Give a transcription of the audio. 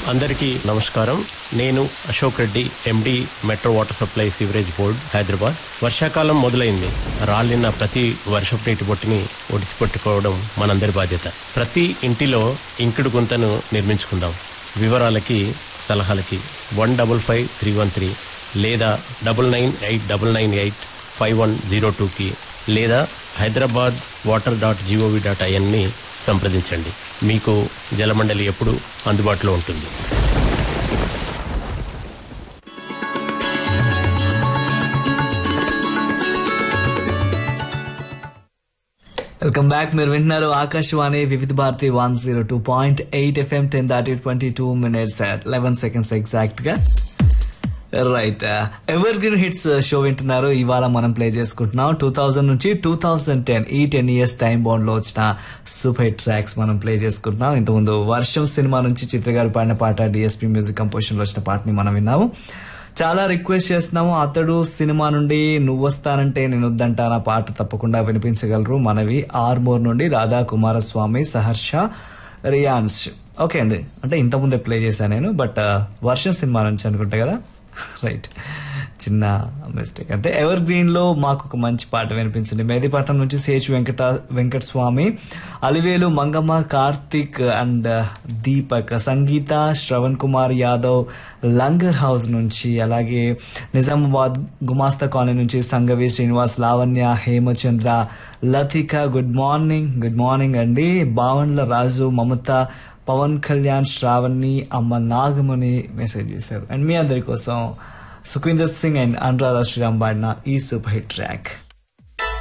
అందరికీ నమస్కారం నేను Ashok Reddy MD metro water supply sewerage board Hyderabad వర్షాకాలం మొదలైంది రాలిన ప్రతి వర్షపు నీటి బొట్టుని ఒడిసిపెట్టుకోవడం మనందరి బాధ్యత ప్రతి ఇంటిలో ఇంకుడు గుంతను నిర్మించుకుందాం వివరాలకి సలహాలకి one double five three one three లేదా double nine eight double nine eight five one zero టూకి లేదా Hyderabad water dot GOV dot ఐఎన్ని సంప్రదించండి మీకు జలమండలి ఎప్పుడు అందుబాటులో ఉంటుంది వెల్కమ్ బ్యాక్ మీరు వింటున్నారు Akashvani Vividha Bharati one zero two point eight FM ten దాటి twenty two minutes eleven seconds exact గా right evergreen hits show వింటున్నారు ఇవాళ మనం ప్లే చేసుకుంటున్నాం టూ థౌజండ్ నుంచి టూ థౌజండ్ టెన్ ఈ టెన్ ఇయర్స్ టైం బౌండ్ లో వచ్చిన సూపర్ హిట్ ట్రాక్స్ మనం ప్లే చేసుకుంటున్నాం ఇంతకుముందు వర్షం సినిమా నుంచి చిత్ర గారు పాడిన పాట డిఎస్పీ మ్యూజిక్ కంపోజిషన్ లో వచ్చిన పాటని మనం విన్నాము చాలా రిక్వెస్ట్ చేస్తున్నాము అతడు సినిమా నుండి నువ్వు వస్తానంటే నేను వద్దంటానా పాట తప్పకుండా వినిపించగలరు మనవి ఆర్మోర్ నుండి రాధా కుమారస్వామి సహర్ష రియాన్స్ ఓకే అండి అంటే ఇంతకుముందే ప్లే చేశాను నేను బట్ వర్షం సినిమా నుంచి అనుకుంటా కదా రైట్ చిన్న మిస్టేక్ అంటే ఎవర్ గ్రీన్ లో మాకు ఒక మంచి పాట వినిపించింది మేదిపట్నం నుంచి సేచ్ వెంకట వెంకట స్వామి అలివేలు మంగమ్మ కార్తిక్ అండ్ దీపక్ సంగీత శ్రవణ్ కుమార్ యాదవ్ లంగర్ హౌస్ నుంచి అలాగే నిజామాబాద్ గుమాస్తా కాలనీ నుంచి Sangavi Srinivas Lavanya Hemachandra Latika good morning good morning అండి బావన్ల రాజు మమత పవన్ కళ్యాణ్ శ్రావణి అమ్మ నాగమణి మెసేజ్ చేశారు అండ్ మీ అందరి కోసం సుఖవీందర్ సింగ్ అండ్ అనురాధ శ్రీరామ్ పాడిన ఈ సూపర్ హిట్ ట్రాక్